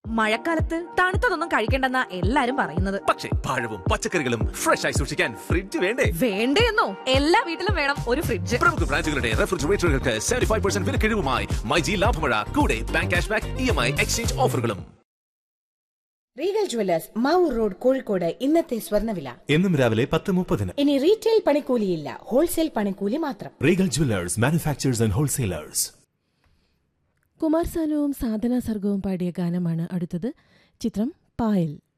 മഴക്കാലത്ത് തണുത്തതൊന്നും കഴിക്കണ്ടെന്നാ എല്ലാരും പറയുന്നത് പക്ഷേ പഴവും പച്ചക്കറികളും ഫ്രഷ് ആയി സൂക്ഷിക്കാൻ ഫ്രിഡ്ജ് വേണ്ടേ വേണ്ടേന്നോ എല്ലാ വീട്ടിലും വേണം ഒരു ഫ്രിഡ്ജ് പ്രമുഖ ബ്രാൻഡുകളുടെ റെഫ്രിജറേറ്ററുകൾക്ക് സെവന്റി ഫൈവ് പെർസെന്റ് വിലക്കിഴിവുമായി മൈജി ലാഭമഴ കൂടെ bank cash back E M I exchange ഓഫറുകളും Regal jewellers Mavoor road Kozhikode ഇന്നത്തെ സ്വർണ്ണവില എന്നും രാവിലെ പത്ത് മുപ്പതിന് ഇനി റീറ്റെയിൽ പണിക്കൂലിയില്ല ഹോൾസെയിൽ പണിക്കൂലി മാത്രം Regal jewellers manufacturers and wholesalers Kumar സാനുവും സാധന സർഗവും പാടിയ ഗാനമാണ് അടുത്തത് ചിത്രം പായൽ